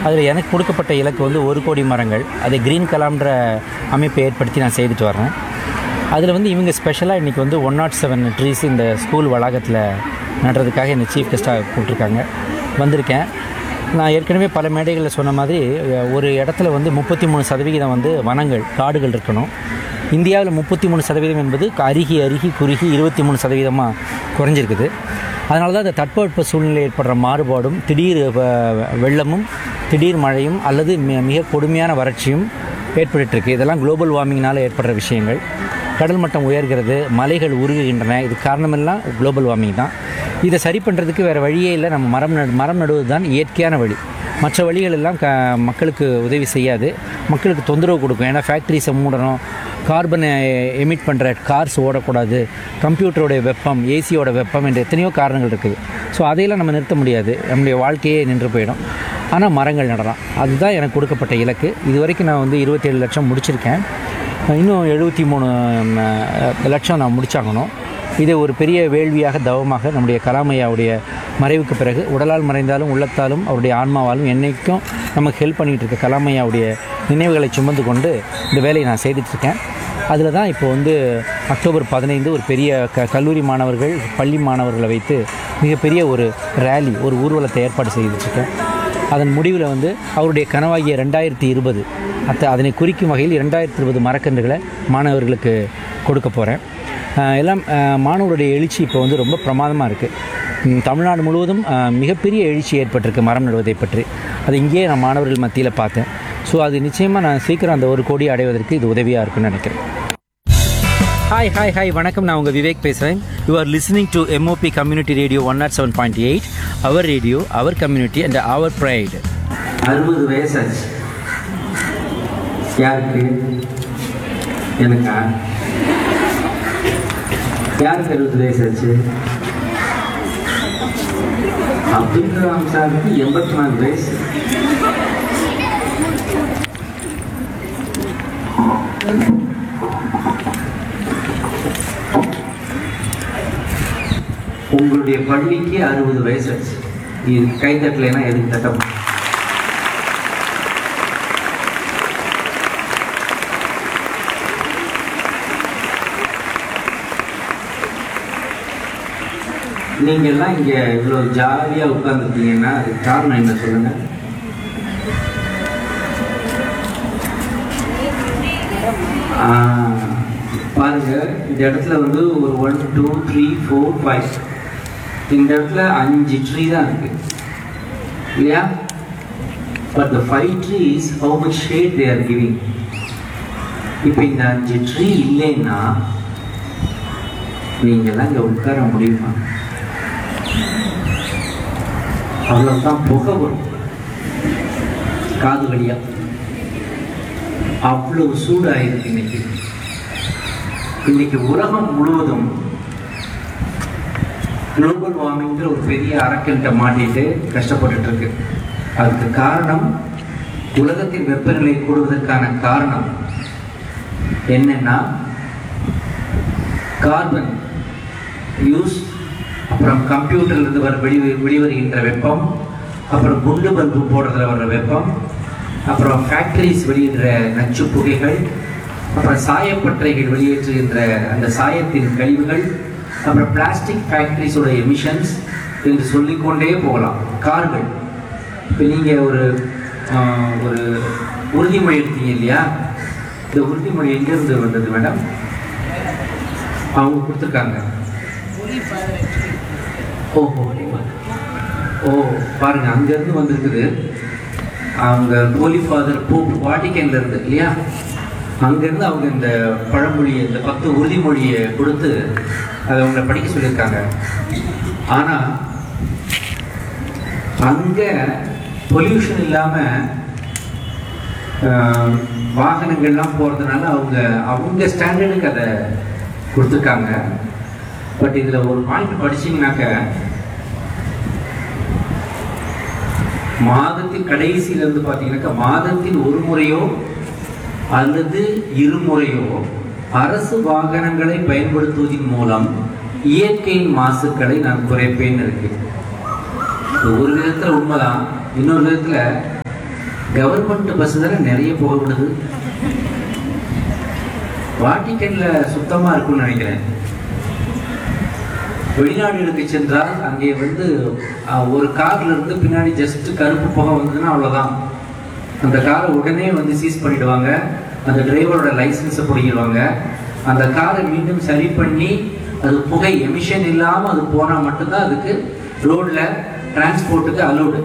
அதில் எனக்கு கொடுக்கப்பட்ட இலக்கு வந்து ஒரு கோடி மரங்கள் அதை க்ரீன் கலாம்ன்ற அமைப்பை ஏற்படுத்தி நான் செய்துட்டு வரேன் அதில் வந்து இவங்க ஸ்பெஷலாக இன்றைக்கி வந்து ஒன் நாட் செவன் ட்ரீஸ் இந்த ஸ்கூல் வளாகத்தில் நடுறதுக்காக என்னை சீஃப் கெஸ்ட்டாக கூப்பிட்ருக்காங்க வந்திருக்கேன் நான் ஏற்கனவே பல மேடைகளில் சொன்ன மாதிரி அஹ், ஒரு இடத்துல வந்து முப்பத்தி மூணு சதவிகிதம் வந்து வனங்கள் காடுகள் இருக்கணும் இந்தியாவில் முப்பத்தி மூணு சதவீதம் என்பது அருகி அருகி குறுகி இருபத்தி மூணு சதவீதமாக குறைஞ்சிருக்குது அதனால தான் இந்த தட்பவெட்ப சூழ்நிலை ஏற்படுற மாறுபாடும் திடீர் வ- வெள்ளமும் திடீர் மழையும் அல்லது மி- மிக கொடுமையான வறட்சியும் ஏற்பட்டுருக்கு இதெல்லாம் குளோபல் வார்மிங்னால் ஏற்படுற விஷயங்கள் கடல் மட்டம் உயர்கிறது மலைகள் உருகுகின்றன இது காரணமெல்லாம் குளோபல் வார்மிங் தான் இதை சரி பண்ணுறதுக்கு வேறு வழியே இல்லை நம்ம மரம் நடு மரம் நடுவது தான் இயற்கையான வழி மற்ற வழிகள் எல்லாம் க மக்களுக்கு உதவி செய்யாது மக்களுக்கு தொந்தரவு கொடுக்கும் ஏன்னா ஃபேக்ட்ரிஸை மூடணும் கார்பனை எமிட் பண்ணுற கார்ஸ் ஓடக்கூடாது கம்ப்யூட்டரோட வெப்பம் ஏசியோட வெப்பம் என்ற எத்தனையோ காரணங்கள் இருக்குது ஸோ அதையெல்லாம் நம்ம நிறுத்த முடியாது நம்முடைய வாழ்க்கையே நின்று போயிடும் ஆனால் மரங்கள் நடலாம் அதுதான் எனக்கு கொடுக்கப்பட்ட இலக்கு இது வரைக்கும் நான் வந்து இருபத்தேழு லட்சம் முடிச்சிருக்கேன் இன்னும் எழுபத்தி மூணு லட்சம் நான் முடிச்சாகணும் இது ஒரு பெரிய வேள்வியாக தவமாக நம்முடைய கலாமையாவுடைய மறைவுக்கு பிறகு உடலால் மறைந்தாலும் உள்ளத்தாலும் அவருடைய ஆன்மாவாலும் என்னைக்கும் நமக்கு ஹெல்ப் பண்ணிகிட்டு இருக்க கலாமையாவுடைய நினைவுகளை சுமந்து கொண்டு இந்த வேலையை நான் செய்துட்ருக்கேன் அதில் தான் இப்போ வந்து அக்டோபர் பதினைந்து ஒரு பெரிய க கல்லூரி மாணவர்கள் பள்ளி மாணவர்களை வைத்து மிகப்பெரிய ஒரு ரேலி ஒரு ஊர்வலத்தை ஏற்பாடு செய்துட்ருக்கேன் அதன் முடிவில் வந்து அவருடைய கனவாகிய ரெண்டாயிரத்தி இருபது அத்த அதனை குறிக்கும் வகையில் இரண்டாயிரத்தி இருபது மரக்கன்றுகளை மாணவர்களுக்கு கொடுக்க போகிறேன் எல்லாம் அஹ், மாணவருடைய எழுச்சி இப்போ வந்து ரொம்ப பிரமாதமாக இருக்குது தமிழ்நாடு முழுவதும் அஹ், மிகப்பெரிய எழுச்சி ஏற்பட்டிருக்கு மரம் நடுவதை பற்றி அது இங்கேயே நான் மாணவர்கள் மத்தியில் பார்த்தேன் ஸோ அது நிச்சயமாக நான் சீக்கிரம் அந்த ஒரு கோடி அடைவதற்கு இது உதவியாக இருக்குன்னு நினைக்கிறேன் ஹாய் ஹாய் ஹாய் வணக்கம் நான் உங்கள் விவேக் பேசுகிறேன் you are listening to MOP community radio one nought seven point eight our radio our community and our pride அறுபது வயசாச்சு யாருக்கு எனக்கா யாருக்கு அறுபது வயசாச்சு அப்துல் கலாம் சாருக்கு எண்பத்தி நாலு வயசு உங்களுடைய பள்ளிக்கு அறுபது வயசாச்சு இது கை தட்டலைன்னா எதுக்கு தட்ட முடியும்? நீங்க எல்லாம் இங்க இவ்வளவு ஜாலியா உட்கார்ந்துருக்கீங்கன்னா அதுக்கு காரணம் என்ன சொல்லுங்க ஆ, பாருங்க இந்த இடத்துல வந்து ஒரு one two three four five இந்த இடத்துல அஞ்சு ட்ரீ தான் இருக்கு இல்லையா but the five trees how much shade they are giving இப்போ இந்த அஞ்சு ட்ரீ இல்லைன்னா நீங்கெல்லாம் இங்கே உட்கார முடியுமா அவ்வளோதான் புகை வரும் காது வழியா அவ்வளவு சூடாயிருக்கு இன்னைக்கு இன்னைக்கு உலகம் முழுவதும் குளோபல் வார்மிங்கிற ஒரு பெரிய அரக்கன்ட்ட மாட்டிட்டு கஷ்டப்பட்டுட்டு இருக்கு அதுக்கு காரணம் உலகத்தின் வெப்பநிலை கூடுவதற்கான காரணம் என்னன்னா கார்பன் யூஸ் அப்புறம் கம்ப்யூட்டர்ல இருந்து வர வெளி வெளிவருகின்ற வெப்பம் அப்புறம் குண்டு பல்பு போடுறதுல வர்ற வெப்பம் அப்புறம் ஃபேக்டரிஸ் வெளியிடுற நச்சு புகைகள் அப்புறம் சாயப்பட்டறைகள் வெளியேற்றுகின்ற அந்த சாயத்தின் கழிவுகள் அப்புறம் பிளாஸ்டிக் ஃபேக்டரிஸோட எமிஷன்ஸ் என்று சொல்லிக்கொண்டே போகலாம் கார்கள் இப்போ நீங்கள் ஒரு ஆஹ், ஒரு உறுதிமொழி எடுத்தீங்க இல்லையா இந்த உறுதிமொழி எங்கேருந்து வந்தது மேடம் அவங்க கொடுத்துருக்காங்க ஓஹோ ஓ பாருங்க அங்கேருந்து வந்திருக்குது அவங்க ஹோலி ஃபாதர் போப் வாட்டிக்கன்ல இருந்து இல்லையா அங்கேருந்து அவங்க இந்த பழமொழியை இந்த பத்து உறுதிமொழியை கொடுத்து அதை அவங்கள படிக்க சொல்லியிருக்காங்க ஆனால் அங்கே பொல்யூஷன் இல்லாமல் வாகனங்கள்லாம் போகிறதுனால அவங்க அவங்க ஸ்டாண்டர்டுக்கு அதை கொடுத்துருக்காங்க பட் இதில் ஒரு பாயிண்ட் படிச்சீங்கன்னாக்க மாதத்தின் கடைசியில இருந்து பார்த்தீங்கன்னாக்கா மாதத்தில் ஒரு முறையோ அல்லது இருமுறையோ அரசு வாகனங்களை பயன்படுத்துவதன் மூலம் இயற்கையின் மாசுக்களை நான் குறைப்பேன்னு இருக்கு இது ஒரு விதத்துல உண்மைதான் இன்னொரு விதத்துல கவர்மெண்ட் பஸ் தானே நிறைய புகை விடுது வாட்டிக்கன்ல சுத்தமா இருக்கும்னு நினைக்கிறேன் வெளிநாடுகளுக்கு சென்றால் அங்கே வந்து அஹ், ஒரு கார்ல இருந்து பின்னாடி ஜஸ்ட் கருப்பு புகை வந்ததுன்னா அவ்வளவுதான் அந்த காரை உடனே வந்து சீஸ் பண்ணிடுவாங்க அந்த டிரைவரோட லைசன்ஸை பிடிங்கிடுவாங்க அந்த காரை மீண்டும் சரி பண்ணி அது புகை எமிஷன் இல்லாம அது போனா மட்டும்தான் அதுக்கு ரோட்ல டிரான்ஸ்போர்ட்டுக்கு அலோடு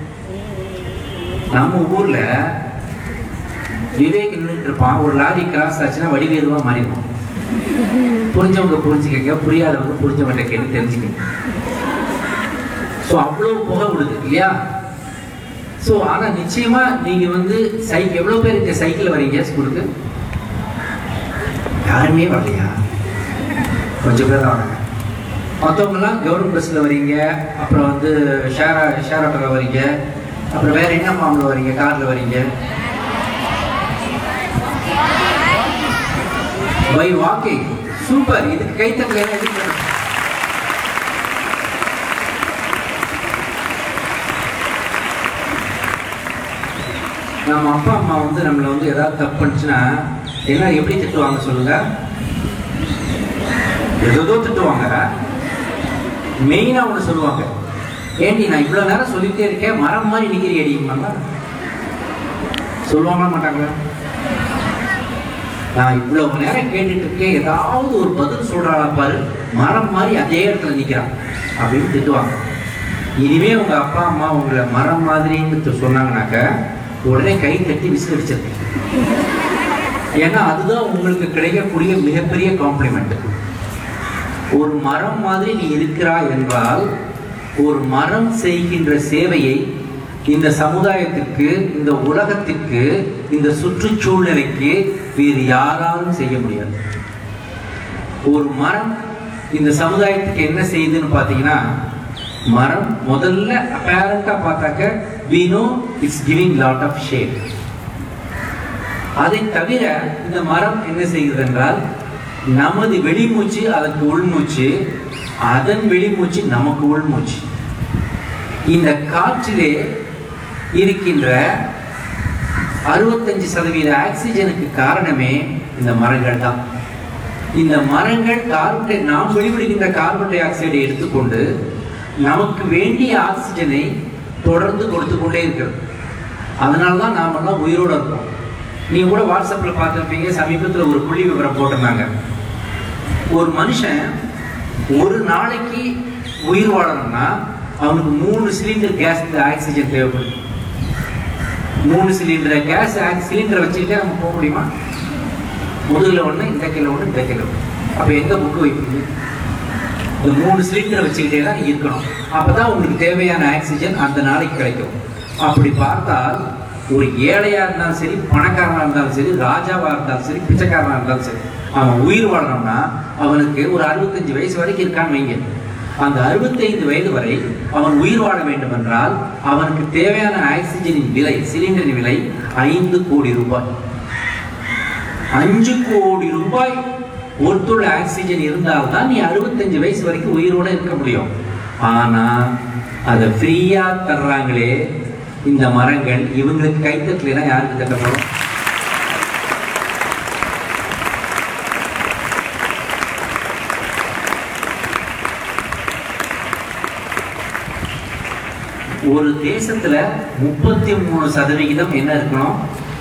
நம்ம ஊர்ல விவேக் நின்றுட்டு இருப்பான் ஒரு லாரி கிராஸ் ஆச்சுன்னா வடிவேதுவா மாறிடுவான் புரிஞ்சவங்க புரிஞ்சுக்கங்க புரியாதவங்க புரிஞ்சவங்க கேட்டு தெரிஞ்சுக்கங்க ஸோ அவ்வளோ புகை விடுது இல்லையா ஸோ ஆனா நிச்சயமா நீங்க வந்து சைக்கிள் எவ்வளவு பேர் இந்த சைக்கிள் வரீங்க ஸ்கூலுக்கு யாருமே வரலையா கொஞ்சம் பேர் தான் வராங்க மற்றவங்கலாம் கவர்மெண்ட் பஸ்ஸில் வரீங்க அப்புறம் வந்து ஷேர் ஷேர் ஆட்டோவில் வரீங்க அப்புறம் வேற என்ன ஃபார்மில் வரீங்க காரில் வரீங்க பை வாக்கிங் சூப்பர் இதுக்கு கைத்தட்டல எதுக்கு நம்ம அப்பா அம்மா வந்து நம்மளை வந்து ஏதாவது தப்பு பண்ணுச்சுன்னா என்ன எப்படி திட்டுவாங்க சொல்லுங்க ஏதோ திட்டுவாங்க மெயினா ஒன்று சொல்லுவாங்க ஏண்டி நான் இவ்வளவு நேரம் சொல்லிட்டே இருக்கேன் மரம் மாதிரி நிக்கிறி அடிக்குமாங்க சொல்லுவாங்களா மாட்டாங்க நான் இவ்வளவு நேரம் கேட்டுட்டு இருக்கேன் ஏதாவது ஒரு பதில் சொல்றாளா பாரு மரம் மாதிரி அதே இடத்துல நிக்கிறான் அப்படின்னு திட்டுவாங்க இனிமே உங்க அப்பா அம்மா உங்களை மரம் மாதிரின்னு சொன்னாங்கனாக்க உடனே கை தட்டி விசிலடிச்சிருக்கேன் ஏன்னா அதுதான் உங்களுக்கு கிடைக்கக்கூடிய மிகப்பெரிய காம்ப்ளிமெண்ட் ஒரு மரம் மாதிரி நீ இருக்கிறாய் என்றால் ஒரு மரம் செய்கின்ற சேவையை இந்த சமுதாயத்திற்கு இந்த உலகத்திற்கு இந்த சுற்றுச்சூழ்நிலைக்கு வேறு யாராலும் செய்ய முடியாது ஒரு மரம் இந்த சமுதாயத்துக்கு என்ன செய்யுதுன்னு பார்த்தீங்கன்னா மரம் முதல்ல அப்பேரண்டா பார்த்தாக்க we know it's giving lot of shade அதை தவிர இந்த மரம் என்ன செய்கிறது என்றால் நமது வெளிமூச்சு அதற்கு உள்மூச்சு அதன் வெளிமூச்சு நமக்கு உள்மூச்சு இந்த காற்றிலே இருக்கின்ற அறுபத்தஞ்சு சதவீத ஆக்சிஜனுக்கு காரணமே இந்த மரங்கள் தான் இந்த மரங்கள் கார்பன் டை- நாம் வெளிவிடுகின்ற கார்பன் டை ஆக்சைடை எடுத்துக்கொண்டு நமக்கு வேண்டிய ஆக்சிஜனை தொடர்ந்து கொடுத்து கொண்டே இருக்கிறது அதனால தான் நாமெல்லாம் உயிரோட இருக்கோம் நீங்க கூட வாட்ஸ்அப்ல பார்த்துருப்பீங்க சமீபத்தில் ஒரு புள்ளி விவரம் போட்டிருந்தாங்க ஒரு மனுஷன் ஒரு நாளைக்கு உயிர் வாழணும்னா அவனுக்கு மூணு சிலிண்டர் கேஸ் ஆக்சிஜன் தேவைப்படுது மூணு சிலிண்டர் கேஸ் சிலிண்டரை வச்சுக்கிட்டே நம்ம போக முடியுமா முதுகுல ஒண்ணு இந்த கையில ஒண்ணு இந்த கையில ஒண்ணு அப்ப எங்க புக்கு வைப்பீங்க இந்த மூணு சிலிண்டரை வச்சுக்கிட்டே தான் இருக்கணும் அப்பதான் உங்களுக்கு தேவையான ஆக்சிஜன் அந்த நாளைக்கு கிடைக்கும் அப்படி பார்த்தால் ஒரு ஏழையா இருந்தாலும் சரி பணக்காரனா இருந்தாலும் சரி ராஜாவா இருந்தாலும் சரி பிச்சைக்காரனா இருந்தாலும் சரி அவன் உயிர் வாழணும்னா அவனுக்கு ஒரு அறுபத்தஞ்சு வயசு வரைக்கும் இருக்கான்னு வைங்க அந்த அறுபத்தைந்து வயது வரை அவன் உயிர் வாழ வேண்டும் என்றால் அவனுக்கு தேவையான ஆக்சிஜனின் விலை சிலிண்டரின் விலை ஐந்து கோடி ரூபாய் அஞ்சு கோடி ரூபாய் ஒருத்துள்ள ஆக்சிஜன் இருந்தால்தான் நீ அறுபத்தஞ்சு வயசு வரைக்கும் உயிரோட இருக்க முடியும் ஆனா அதை ஃப்ரீயா தர்றாங்களே இந்த மரங்கள் இவங்களுக்கு கைத்தட்டலைன்னா யாருக்கு தட்டப்படும் ஒரு தேசத்துல முப்பத்தி மூணு சதவிகிதம் என்ன இருக்கணும்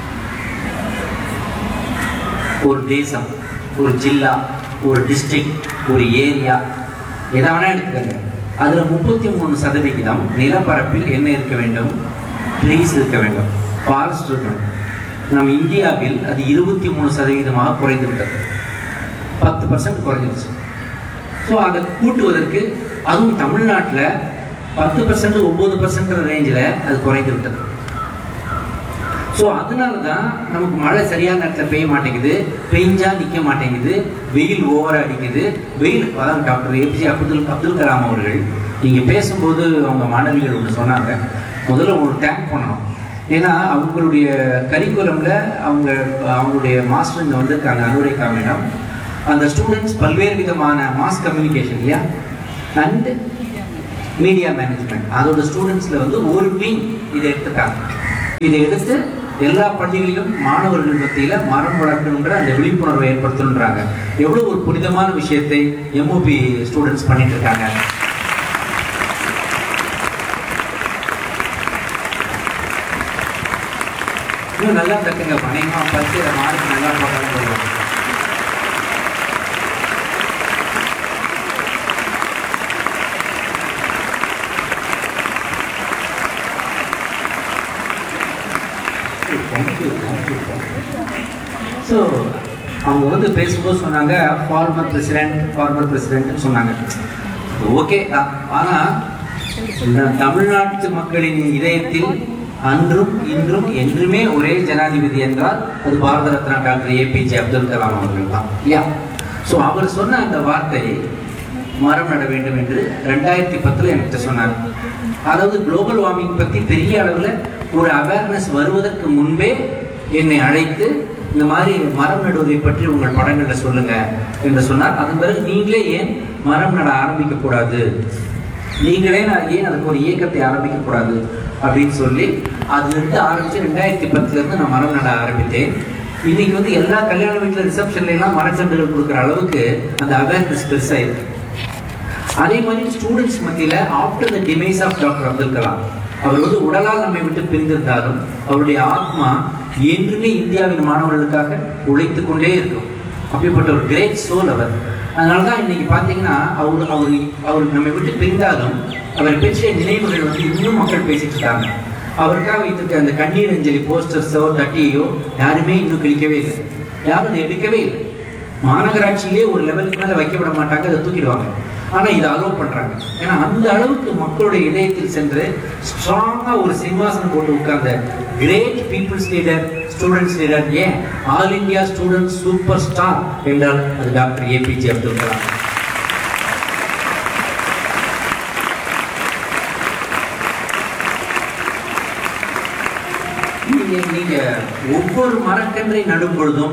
ஒரு தேசம் ஒரு ஜில்லா ஒரு டிஸ்ட்ரிக்ட் ஒரு ஏரியா எதை வேணா எடுத்துக்கங்க அதுல முப்பத்தி மூணு சதவிகிதம் நிலப்பரப்பில் என்ன இருக்க வேண்டும் ட்ரீஸ் இருக்க வேண்டும் ஃபாரஸ்ட் இருக்கணும் நம் இந்தியாவில் அது இருபத்தி மூணு சதவிகிதமாக குறைந்து விட்டது பத்து பர்சன்ட் குறைஞ்சிருச்சு ஸோ அதை கூட்டுவதற்கு அதுவும் தமிழ்நாட்டில் பத்து பர்சன்ட் ஒன்பது பர்சன்ட் ரேஞ்சில் அது குறைந்து விட்டது ஸோ அதனால தான் நமக்கு மழை சரியான நேரத்தில் பெய்ய மாட்டேங்குது பெஞ்சா நிற்க மாட்டேங்குது வெயில் ஓவரா அடிக்குது வெயில் அதான் டாக்டர் ஏபிஜே அப்துல் அப்துல் கலாம் அவர்கள் நீங்கள் பேசும்போது அவங்க மாணவிகள் ஒன்று சொன்னாங்க முதல்ல ஒரு தேங்க் பண்ணணும் ஏன்னா அவங்களுடைய கரிக்குலமில் அவங்க அவங்களுடைய மாஸ்டர் இங்கே வந்திருக்காங்க அனுரைக்கா மேடம் அந்த ஸ்டூடெண்ட்ஸ் பல்வேறு விதமான மாஸ் கம்யூனிகேஷன் இல்லையா அண்ட் மீடியா மேனேஜ்மெண்ட் அதோட ஸ்டூடெண்ட்ஸில் வந்து ஒரு விங் இதை எடுத்துட்டாங்க இதை எடுத்து எல்லா பள்ளிகளிலும் மாணவர்கள் மத்தியில மரம் வளர்க்கணுன்ற அந்த விழிப்புணர்வை ஏற்படுத்தணுன்றாங்க எவ்வளவு ஒரு புனிதமான விஷயத்தை எம்ஓபி ஸ்டூடெண்ட்ஸ் பண்ணிட்டு இருக்காங்க இன்னும் நல்லா தட்டுங்க பணியமா பரிசையில மார்க் நல்லா போட்டாலும் போதும் ஸோ அவங்க வந்து பேசும்போது சொன்னாங்க ஃபார்மர் பிரசிடென்ட் ஃபார்மர் பிரசிடென்ட்னு சொன்னாங்க ஓகே தான் ஆனால் இந்த தமிழ்நாட்டு மக்களின் இதயத்தில் அன்றும் இன்றும் என்றுமே ஒரே ஜனாதிபதி என்றால் அது பாரத ரத்னா டாக்டர் ஏபிஜே அப்துல் கலாம் அவர்கள் தான் இல்லையா ஸோ அவர் சொன்ன அந்த வார்த்தை மரம் நட வேண்டும் என்று ரெண்டாயிரத்தி பத்தில் என்கிட்ட சொன்னார் அதாவது குளோபல் வார்மிங் பற்றி பெரிய அளவில் ஒரு அவேர்னஸ் வருவதற்கு முன்பே என்னை அழைத்து இந்த மாதிரி மரம் நடுவதை பற்றி உங்கள் படங்கள்ல சொல்லுங்க என்று சொன்னார் அதன் பிறகு நீங்களே ஏன் மரம் நட ஆரம்பிக்க கூடாது நீங்களே நான் ஏன் அதுக்கு ஒரு இயக்கத்தை ஆரம்பிக்க கூடாது அப்படின்னு சொல்லி அதுலேருந்து ஆரம்பிச்சு ரெண்டாயிரத்தி பத்துல இருந்து நான் மரம் நட ஆரம்பித்தேன் இன்னைக்கு வந்து எல்லா கல்யாண வீட்டில் ரிசப்ஷன்ல எல்லாம் மரச்சண்டுகள் கொடுக்குற அளவுக்கு அந்த அவேர்னஸ் பெருசாயிருக்கு அதே மாதிரி ஸ்டூடெண்ட்ஸ் மத்தியில after the demise of doctor Abdul Kalam அவர் வந்து உடலால் நம்மை விட்டு பிரிந்திருந்தாலும் அவருடைய ஆத்மா என்றுமே இந்தியாவின் மாணவர்களுக்காக உழைத்து கொண்டே இருக்கும் அப்படிப்பட்ட ஒரு கிரேட் சோல் அவர் அதனால தான் இன்னைக்கு பார்த்தீங்கன்னா அவர் அவர் அவர் நம்மை விட்டு பிரிந்தாலும் அவர் பெற்ற நினைவுகள் வந்து இன்னும் மக்கள் பேசிட்டு இருக்காங்க அவருக்காக வைத்திருக்க அந்த கண்ணீர் அஞ்சலி போஸ்டர்ஸோ தட்டியோ யாருமே இன்னும் கிழிக்கவே இல்லை யாரும் அதை எடுக்கவே இல்லை மாநகராட்சியிலே ஒரு லெவலுக்கு மேல வைக்கப்பட மாட்டாங்க அதை தூக்கிடுவாங்க ஆனா இதை அலோவ் பண்றாங்க ஏன்னா அந்த அளவுக்கு மக்களுடைய இதயத்தில் சென்று ஸ்ட்ராங்கா ஒரு சிம்மாசனம் போட்டு உட்கார்ந்த great people's leader students leader ஏன் all India student super star என்றால் அது டாக்டர் ஏபிஜே அப்துல் கலாம் நீங்க நீங்க ஒவ்வொரு மரக்கன்றை நடும் பொழுதும்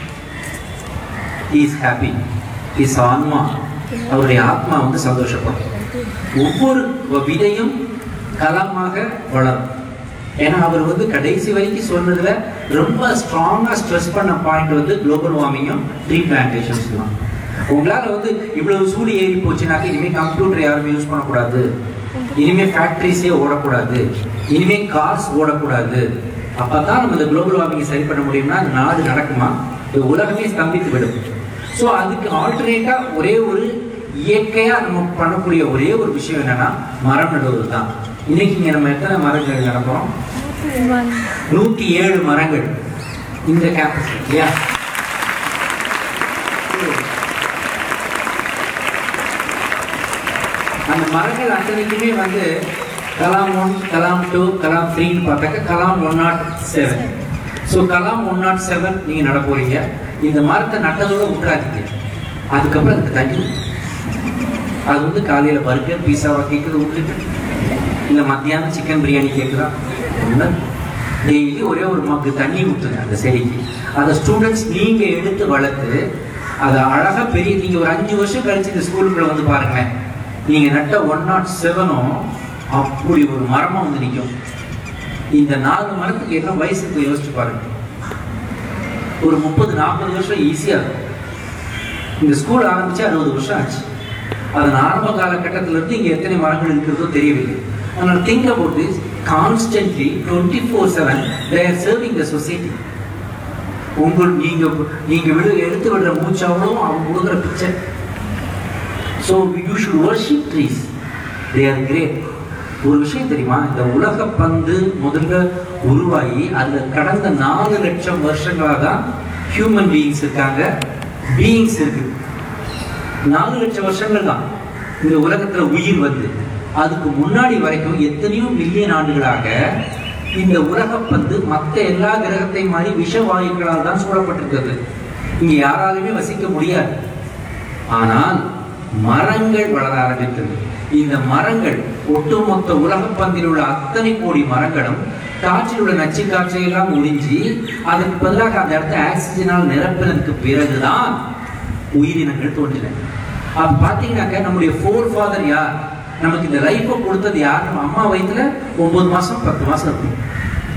இஸ் ஹாப்பி இஸ் ஆன்மா அவருடைய ஆத்மா வந்து சந்தோஷப்படும் ஒவ்வொரு விதையும் கலமாக வளரும் ஏன்னா அவர் வந்து கடைசி வரைக்கும் சொன்னதுல ரொம்ப ஸ்ட்ராங்கா ஸ்ட்ரெஸ் பண்ண பாயிண்ட் வந்து குளோபல் வார்மிங்கும் ட்ரீ பிளான்டேஷன்ஸ் தான் உங்களால வந்து இவ்வளவு சூடு ஏறி போச்சுனாக்க இனிமே கம்ப்யூட்டர் யாருமே யூஸ் பண்ணக்கூடாது இனிமே ஃபேக்டரிஸே ஓடக்கூடாது இனிமே கார்ஸ் ஓடக்கூடாது அப்பதான் நம்ம இந்த குளோபல் வார்மிங் சரி பண்ண முடியும்னா அந்த நாடு நடக்குமா இந்த உலகமே ஸ்தம்பித்து விடும் ஸோ அதுக்கு ஆல்டர்னேட்டா ஒரே ஒரு இயற்கையா நம்ம பண்ணக்கூடிய ஒரே ஒரு விஷயம் என்னன்னா மரம் நடுவது தான் இன்னைக்கு இங்க நம்ம எத்தனை மரங்கள் நடக்கிறோம் நூத்தி ஏழு மரங்கள் இந்த கேம்பஸ் இல்லையா அந்த மரங்கள் அத்தனைக்குமே வந்து கலாம் ஒன் கலாம் டூ கலாம் த்ரீன்னு பார்த்தாக்க Kalam one nought seven so Kalam one nought seven நீங்கள் நட போறீங்க இந்த மரத்தை நட்டதோட விட்டுறாதீங்க அதுக்கப்புறம் அதுக்கு தண்ணி ஊத்துங்க. அது வந்து காலையில் பர்கர் பீஸாவா கேட்குது உங்களுக்கு இல்லை மத்தியானம் சிக்கன் பிரியாணி கேட்குதா டெய்லி ஒரே ஒரு மக்கு தண்ணி ஊற்றுங்க அந்த செடிக்கு அதை ஸ்டூடெண்ட்ஸ் நீங்கள் எடுத்து வளர்த்து அதை அழகாக பெரிய நீங்கள் ஒரு அஞ்சு வருஷம் கழிச்சு இந்த ஸ்கூலுக்குள்ள வந்து பாருங்களேன் நீங்கள் நட்ட ஒன் நாட் செவனும் அப்படி ஒரு மரமாக வந்து நிற்கும் இந்த நாலு மரத்துக்கு என்ன வயசு இருக்கு யோசிச்சு பாருங்க ஒரு முப்பது நாற்பது வருஷம் ஈஸியாக இருக்கும் இந்த ஸ்கூல் ஆரம்பிச்சு அறுபது வருஷம் ஆச்சு அதன் ஆரம்ப காலகட்டத்தில இருந்து இங்க எத்தனை மரங்கள் இருக்கிறதோ தெரியவில்லை அதனால think about this constantly twenty four seven they're serving the society உங்கள் நீங்க நீங்க விடு எடுத்து விடுற மூச்சாவளும் அவங்க கொடுக்குற picture so you should worship trees they are great ஒரு விஷயம் தெரியுமா இந்த உலக பந்து முதல்ல உருவாகி அதுல கடந்த நாலு லட்சம் வருஷங்களாக தான் ஹியூமன் பீயிங்ஸ் இருக்காங்க பீயிங்ஸ் இருக்கு நாலு லட்சம் வருஷங்கள் தான் இந்த உலகத்துல உயிர் வந்து அதுக்கு முன்னாடி வரைக்கும் எத்தனையோ மில்லியன் ஆண்டுகளாக இந்த உலகப்பந்து மற்ற எல்லா கிரகத்தை மாதிரி விஷ வாயுக்களால் தான் சூழப்பட்டிருக்கிறது இங்க யாராலுமே வசிக்க முடியாது ஆனால் மரங்கள் வளர ஆரம்பித்தது இந்த மரங்கள் ஒட்டுமொத்த உலகப்பந்தில் உள்ள அத்தனை கோடி மரங்களும் காற்றில் உள்ள நச்சு காற்றை எல்லாம் உறிஞ்சி அதற்கு பதிலாக அந்த இடத்த ஆக்சிஜனால் நிரப்பினதுக்கு பிறகுதான் உயிரினங்கள் தோன்றின அப்ப பாத்தீங்கன்னாக்க நம்முடைய ஃபோர் ஃபாதர் யார் நமக்கு இந்த லைஃபை கொடுத்தது யார் நம்ம அம்மா வயித்துல ஒன்பது மாசம் பத்து மாசம் இருக்கும்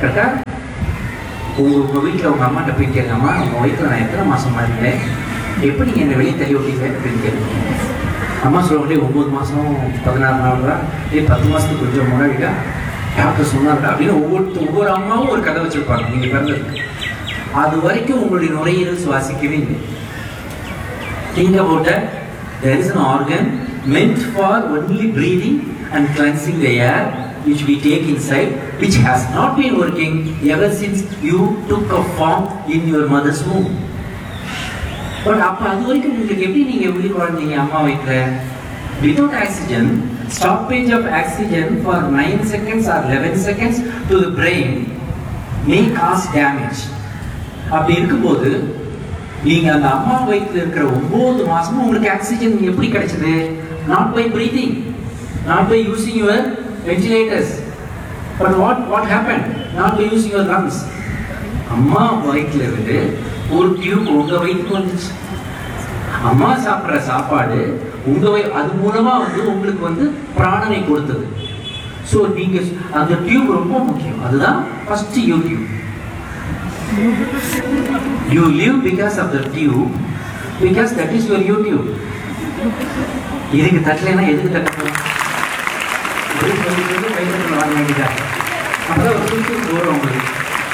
கரெக்டா உங்க உங்க வீட்டில் உங்க அம்மாட்ட போய் கேட்காம உங்க வயிற்றுல நான் எத்தனை மாசமா இருந்தேன் எப்படி நீங்க என்னை வெளியே தள்ளி விட்டீங்க அப்படின்னு கேட்கணும் அம்மா சொல்லுவாங்களே ஒன்பது மாசம் பதினாறு நாள் தான் ஏ பத்து மாசத்துக்கு கொஞ்சம் முன்னாடிடா டாக்டர் சொன்னார்டா அப்படின்னு ஒவ்வொரு ஒவ்வொரு அம்மாவும் ஒரு கதை வச்சிருப்பாங்க நீங்க பிறந்ததுக்கு அது வரைக்கும் உங்களுடைய நுரையீரல் சுவாசிக்கவே இல்லை Think about that. There is an organ meant for only breathing and cleansing the air which we take inside, which has not been working ever since you took a form in your mother's womb. But அப்ப அது வரைக்கும் உங்களுக்கு எப்படி நீங்க உயிர் வாழ்ந்தீங்க அம்மா வயிற்றுல without oxygen stoppage of oxygen for nine seconds or eleven seconds to the brain may cause damage அப்படி இருக்கும்போது நீங்க அந்த அம்மா வயிற்றுல இருக்கிற ஒன்பது மாசமும் உங்களுக்கு ஆக்சிஜன் எப்படி கிடைச்சது not by breathing not by using your ventilators but what what happen not by using your lungs அம்மா வயிற்றுல இருந்து ஒரு டியூப் உங்க வயிற்றுக்கு வந்துச்சு அம்மா சாப்பிட்ற சாப்பாடு உங்க வய அது மூலமா வந்து உங்களுக்கு வந்து பிராணனை கொடுத்தது ஸோ நீங்க அந்த டியூப் ரொம்ப முக்கியம் அதுதான் first you tube You live because of the tube, because that is your YouTube. இதுக்கு தட்டலைன்னா எதுக்கு தட்டணும் இப்படி சொல்லி சொல்லி கைத்தட்டல் வாங்க வேண்டியதா அப்பதான் ஒரு சுற்றி வரும் உங்களுக்கு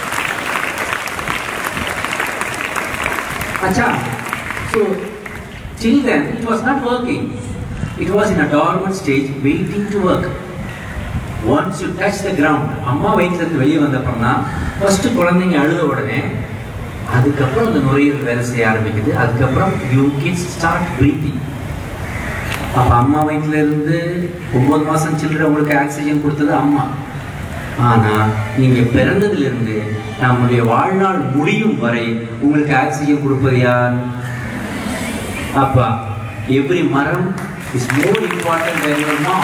அச்சா so till then it was not working it was in a dormant stage waiting to work once you touch the ground அம்மா வயிற்றுல இருந்து வெளியே வந்தப்பறம்னா ஃபர்ஸ்ட் குழந்தைங்க அழுத உடனே அதுக்கப்புறம் அந்த நுரையீரல் வேலை செய்ய ஆரம்பிக்குது அதுக்கப்புறம் யூ கிட்ஸ் ஸ்டார்ட் பிரீத்திங் அப்ப அம்மா வயிற்றுல இருந்து ஒன்பது மாசம் சில்லற உங்களுக்கு ஆக்சிஜன் கொடுத்தது அம்மா ஆனா நீங்க பிறந்ததுல இருந்து நம்முடைய வாழ்நாள் முடியும் வரை உங்களுக்கு ஆக்சிஜன் கொடுப்பது யார் அப்பா எவ்ரி மரம் is more important than your mom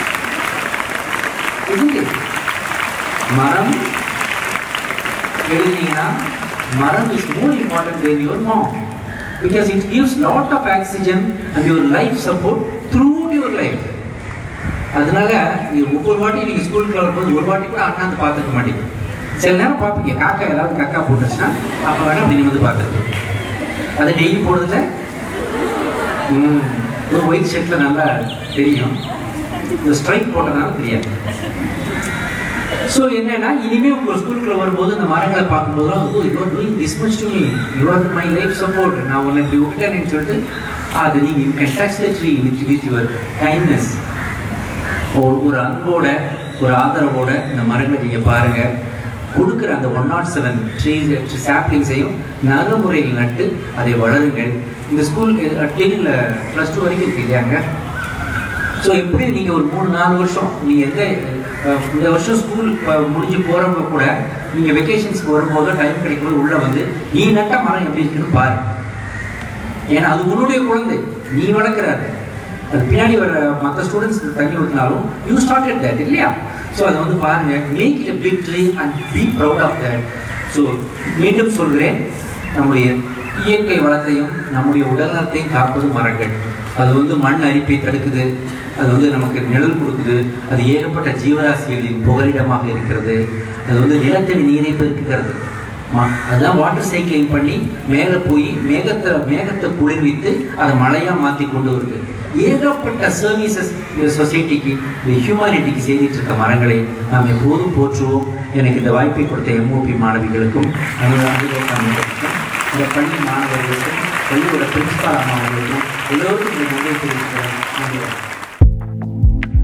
isn't it? மரம் எழுதினீங்கன்னா மரம் is more important than your mom because it gives lot of oxygen and your life support throughout your life அதனால நீ ஒவ்வொரு வாட்டி நீங்க ஸ்கூலுக்கு வரும்போது ஒரு வாட்டி கூட அண்ணாந்து பார்த்துக்க மாட்டீங்க சில நேரம் பார்ப்பீங்க காக்கா ஏதாவது கக்கா போட்டுச்சுன்னா அப்ப வேணா அப்படி நீங்க வந்து பார்த்துருக்கு அது டெய்லி போடுறதுல ம், ஒரு ஒயிட் ஷர்ட்ல நல்லா தெரியும் இந்த ஸ்ட்ரைக் போட்டதுனால தெரியாது ஸோ என்னன்னா இனிமே உங்க ஸ்கூலுக்குள்ள வரும்போது இந்த மரங்களை பார்க்கும்போதெல்லாம் oh you are doing this much to me you are my life support நான் உன்னை இப்படி விட்டேன்னு சொல்லிட்டு அது நீங்க you can touch the tree with with your kindness ஒரு ஒரு அன்போட ஒரு ஆதரவோட இந்த மரங்களை நீங்க பாருங்க கொடுக்குற அந்த ஒன் நாட் செவன் ட்ரீஸ் சாப்ளிங்ஸையும் நல்ல முறையில் நட்டு அதை வளருங்கள் இந்த ஸ்கூல் டென்னில் ப்ளஸ் டூ வரைக்கும் இருக்கு இல்லையாங்க ஸோ எப்படி நீங்கள் ஒரு மூணு நாலு வருஷம் நீங்கள் எந்த அஹ், இந்த வருஷம் ஸ்கூல் முடிஞ்சு போகிறவங்க கூட நீங்கள் வெக்கேஷன்ஸ்க்கு வரும்போது டைம் கிடைக்கும்போது உள்ளே வந்து நீ நட்ட மரம் எப்படி இருக்குன்னு பாரு ஏன்னா அது உன்னுடைய குழந்தை நீ வளர்க்குறாரு அது பின்னாடி வர மற்ற ஸ்டூடெண்ட்ஸ் தண்ணி ஊற்றினாலும் யூ ஸ்டார்டட் தட் இல்லையா ஸோ அதை வந்து பாருங்க make it big tree and be proud of that so மீண்டும் சொல்கிறேன் நம்முடைய இயற்கை வளத்தையும் நம்முடைய உடல்நலத்தையும் காப்பது மரங்கள் அது வந்து மண் அரிப்பை தடுக்குது அது வந்து நமக்கு நிழல் கொடுக்குது அது ஏகப்பட்ட ஜீவராசிகளின் புகலிடமாக இருக்கிறது அது வந்து நிலத்தடி நீரை பெருக்குகிறது ம- அதான் வாட்டர் சைக்கிளிங் பண்ணி மேலே போய் மேகத்தை மேகத்தை குளிர்வித்து அதை மழையா மாற்றி கொண்டு வருது ஏகப்பட்ட சர்வீசஸ் இந்த சொசைட்டிக்கு இந்த ஹியூமானிட்டிக்கு செய்துட்டு இருக்க மரங்களை நாம் எப்போதும் போற்றுவோம் எனக்கு இந்த வாய்ப்பை கொடுத்த எம்ஓபி மாணவிகளுக்கும் நமது அனுபவங்களுக்கும் இந்த பள்ளி மாணவர்களுக்கும் பள்ளியோட பிரின்சிபால் அம்மா அவர்களுக்கும் எல்லோருக்கும் இந்த நன்றி தெரிவிக்கிறேன் நன்றி வணக்கம்.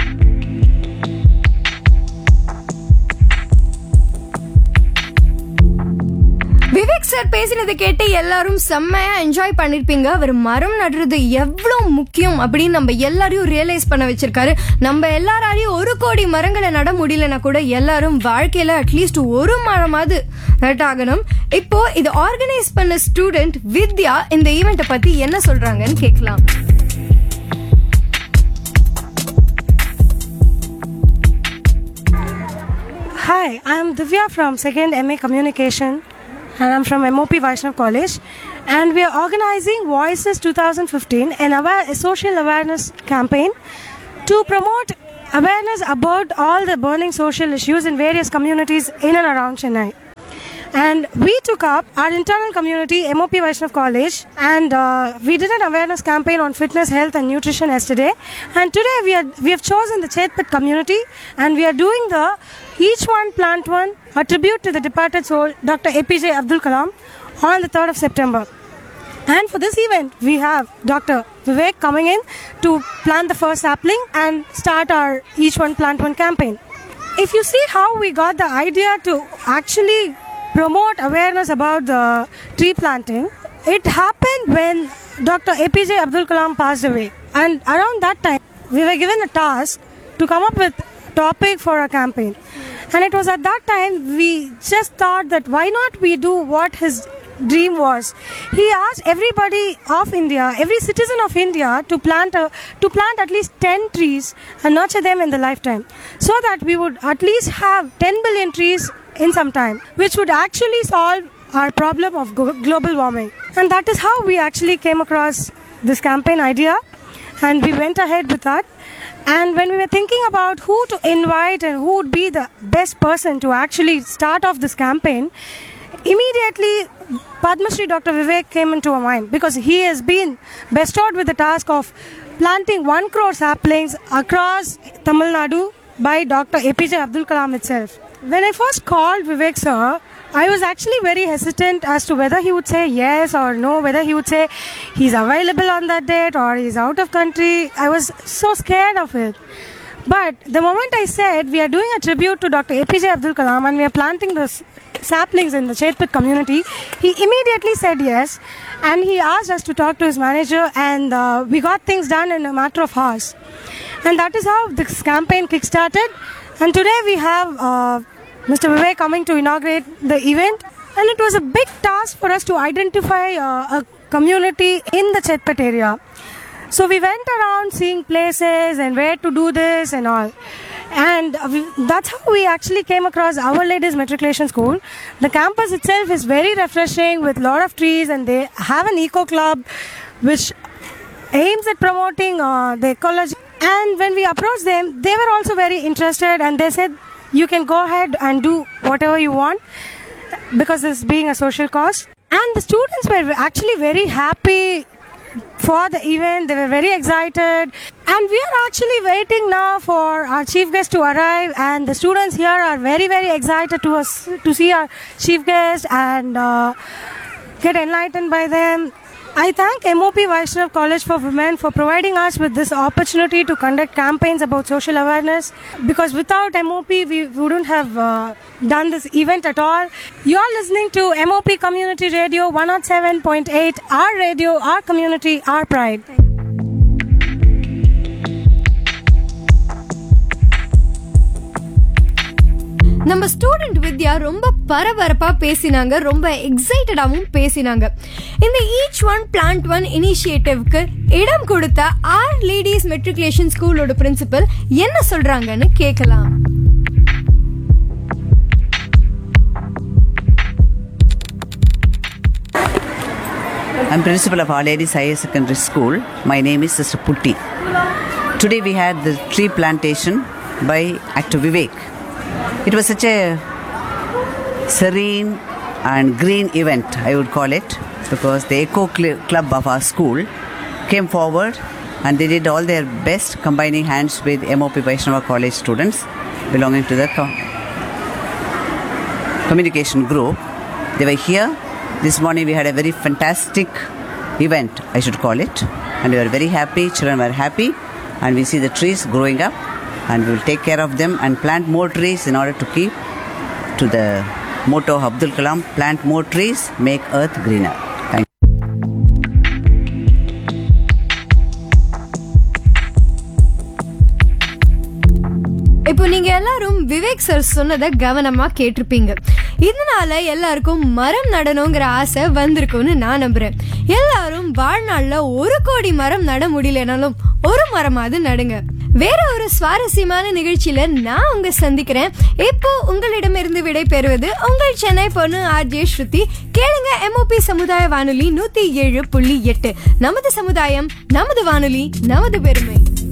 விவேக் சார் பேசினதை கேட்டு எல்லாரும் செம்மையா என்ஜாய் பண்ணிருப்பீங்க அவர் மரம் நடுறது எவ்வளவு முக்கியம் அப்படின்னு நம்ம எல்லாரையும் ரியலைஸ் பண்ண வச்சிருக்காரு நம்ம எல்லாராலையும் ஒரு கோடி மரங்களை நட முடியலனா கூட எல்லாரும் வாழ்க்கையில அட்லீஸ்ட் ஒரு மரமாவது நட்டாகணும் இப்போ இது ஆர்கனைஸ் பண்ண ஸ்டூடெண்ட் வித்யா இந்த ஈவெண்ட்டை பத்தி என்ன சொல்றாங்கன்னு கேட்கலாம் Hi, I'm Divya from 2nd MA Communication and I'm from MOP Vaishnav College and we are organizing Voices 2015 an aware, a social awareness campaign to promote awareness about all the burning social issues in various communities in and around Chennai. And we took up our internal community, MOP Vaishnav College, and uh, we did an awareness campaign on fitness, health, and nutrition yesterday. And today we are we have chosen the Chetpit community, and we are doing the each one plant one, a tribute to the departed soul, Dr. APJ Abdul Kalam, on the 3rd of September. And for this event, we have Dr. Vivek coming in to plant the first sapling and start our each one plant one campaign. If you see how we got the idea to actually promote awareness about the tree planting, it happened when Dr. APJ Abdul Kalam passed away. And around that time, we were given a task to come up with topic for a campaign. And it was at that time we just thought that why not we do what his dream was. He asked everybody of India, every citizen of India to plant a, to plant at least 10 trees and nurture them in the lifetime so that we would at least have 10 billion trees in some time which would actually solve our problem of go- global warming. And that is how we actually came across this campaign idea and we went ahead with that. And when we were thinking about who to invite and who would be the best person to actually start off this campaign, immediately Padma Shri Dr. Vivek came into our mind because he has been bestowed with the task of planting one crore saplings across Tamil Nadu by Dr. APJ Abdul Kalam itself. When I first called Vivek sir, I was actually very hesitant as to whether he would say yes or no, whether he would say he's available on that date or he's out of country. I was so scared of it. But the moment I said we are doing a tribute to Dr. APJ Abdul Kalam and we are planting the s- saplings in the Chetpit community, he immediately said yes and he asked us to talk to his manager and uh, we got things done in a matter of hours. And that is how this campaign kickstarted. And today we have uh, Mr. Vivek coming to inaugurate the event. And it was a big task for us to identify uh, a community in the Chetpet area. So we went around seeing places and where to do this and all. And uh, we, that's how we actually came across Our Ladies Matriculation School. The campus itself is very refreshing with a lot of trees and they have an eco club which aims at promoting uh, the ecology. And when we approached them, they were also very interested and they said, you can go ahead and do whatever you want because this being a social cause. And the students were actually very happy for the event. They were very excited. And we are actually waiting now for our chief guest to arrive. And the students here are very, very excited to us to see our chief guest and uh, get enlightened by them. I thank MOP Vaishnav College for Women for providing us with this opportunity to conduct campaigns about social awareness because without MOP we wouldn't have uh, done this event at all. You are listening to MOP Community Radio 107.8, our radio, our community, our pride. நம்ம student Vidya ரொம்ப பரபரப்பா பேசினாங்க ரொம்ப எக்ஸைட்டடாவும் பேசினாங்க இந்த each one plant one இனிஷியேட்டிவ்க்கு இடம் கொடுத்த ஆர் லேடிஸ் மெட்ரிகுலேஷன் ஸ்கூலோட பிரின்சிபல் என்ன சொல்றாங்கன்னு கேட்கலாம் I'm principal of Our Ladies Higher Secondary School. My name is Sister Putti. Today we had the tree plantation by Actor Vivek. It was such a serene and green event, I would call it, because the Eco Cl- Club of our school came forward and they did all their best combining hands with MOP Vaishnava College students belonging to the co- communication group. They were here. This morning we had a very fantastic event, I should call it. And we were very happy, children were happy, and we see the trees growing up, and we will take care of them and plant more trees in order to keep to the motto of Abdul Kalam plant more trees, make earth greener. Thank you. இப்போ நீங்க எல்லாரும் Vivek sir சொன்னதை கவனமா கேட்டிருப்பீங்க இதனால எல்லாருக்கும் மரம் நடணுங்கிற ஆசை வந்திருக்கும்னு நான் நம்புறேன் எல்லாரும் வாழ்நாள்ல ஒரு கோடி மரம் நட முடியலனாலும் ஒரு மரமாவது நடுங்க வேற ஒரு சுவாரஸ்யமான நிகழ்ச்சியில நான் உங்க சந்திக்கிறேன் இப்போ உங்களிடமிருந்து விடை பெறுவது உங்கள் சென்னை பொண்ணு ஆர் ஜே ஸ்ருதி கேளுங்க எம்ஓபி சமுதாய வானொலி நூத்தி ஏழு புள்ளி எட்டு நமது சமுதாயம் நமது வானொலி நமது பெருமை